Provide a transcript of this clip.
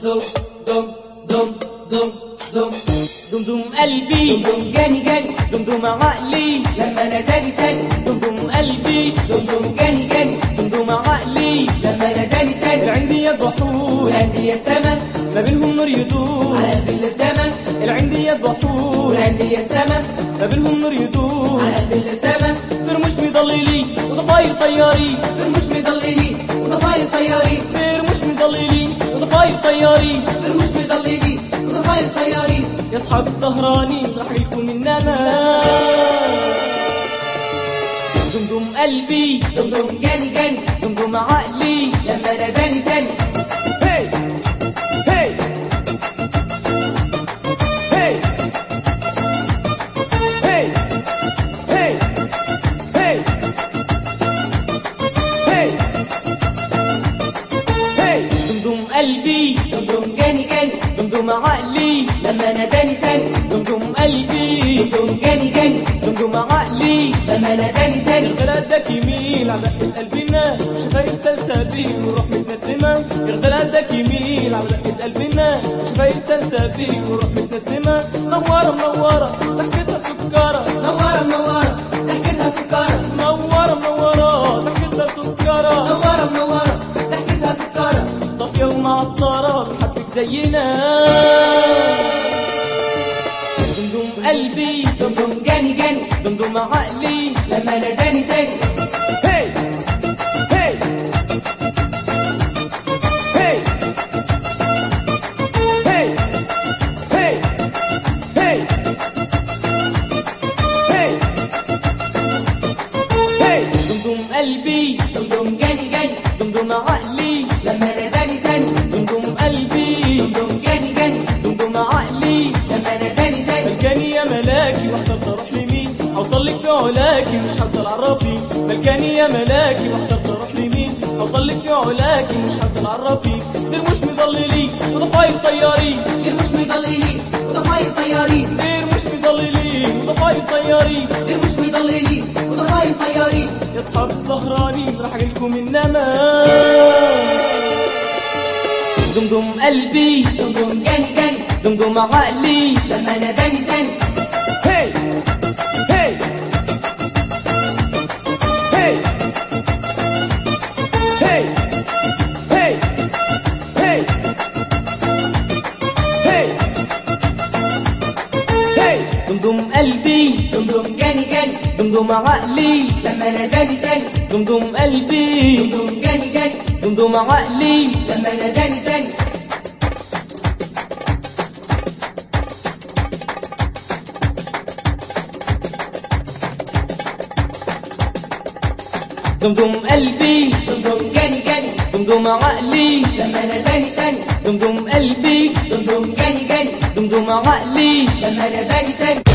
دم دم دم دم دم دمدم قلبي دم جاني جاني دمدم عقلي لما ناداني تاني دمدم قلبي دم جاني جاني دمدم عقلي لما ناداني تاني العندية بحور والأندية سما ما بينهم نور يدور على قلب اللي اتدمى العندية بحور والأندية سما ما بينهم نور يدور على قلب اللي اتدمى فرموش مضللين وضفاير طيارين فرموش مضللين وضفاير طيارين فرموش مضللين وضفاير طيارين فرموش مضللين وضفاير طيارين يا اصحاب السهرانين راح يكون انما دمدم قلبي دم دم جاني جاني دمدم عقلي لما ناداني تاني هي هي هي هي هي هي هي هي دمدم قلبي دم دم جاني جاني دمدم عقلي لما ناداني تاني دمدم قلبي دم جاني جاني دمدم عقلي لما ناداني تاني يغزل قدك يميل على دقة قلبنا شفايف سلسبيل وروح متنسمة يغزل قدك يميل على دقة قلبنا شفايف سلسبيل وروح متنسمة منورة منورة ضحكتها سكرة نورة منورة ضحكتها سكارة منورة منورة ضحكتها سكرة نورة منورة ضحكتها سكارة صافية ومعطرة بحبك زينا دمدم قلبي دم دم جاني جاني دمدم عقلي لما ناداني تاني هي هي هي هي هي هي هي هي دمدم قلبي دم دم جاني جاني دمدم عقلي لما ناداني تاني دمدم قلبي دم دم جاني جاني دمدم عقلي لما ناداني تاني ملكاني يا ملاكي واحترت اروح لمين اوصل لك في علاكي مش حصل عرفي ملكاني يا ملاكي واحترت اروح لمين اوصل لك في علاكي مش حصل عرفي دير مش مضللين وضفاير طيارين غير مش مضللين وضفاير طيارين دير مش مضللين وضفاير طيارين غير مش مضللين وضفاير طيارين يا اصحاب السهرانين راح اجيلكم انما دمدم قلبي دم دم جاني جاني دمدم عقلي لما ناداني تاني هي هي هي هي هي هي هي هي دمدم قلبي دم دم جاني جاني دمدم عقلي لما ناداني تاني دمدم قلبي دم دم جاني جاني دمدم عقلي لما ناداني تاني دمدم قلبي دم دم جاني جاني دمدم عقلي لما ناداني تاني دمدم قلبي دم دم جاني جاني دمدم عقلي لما ناداني تاني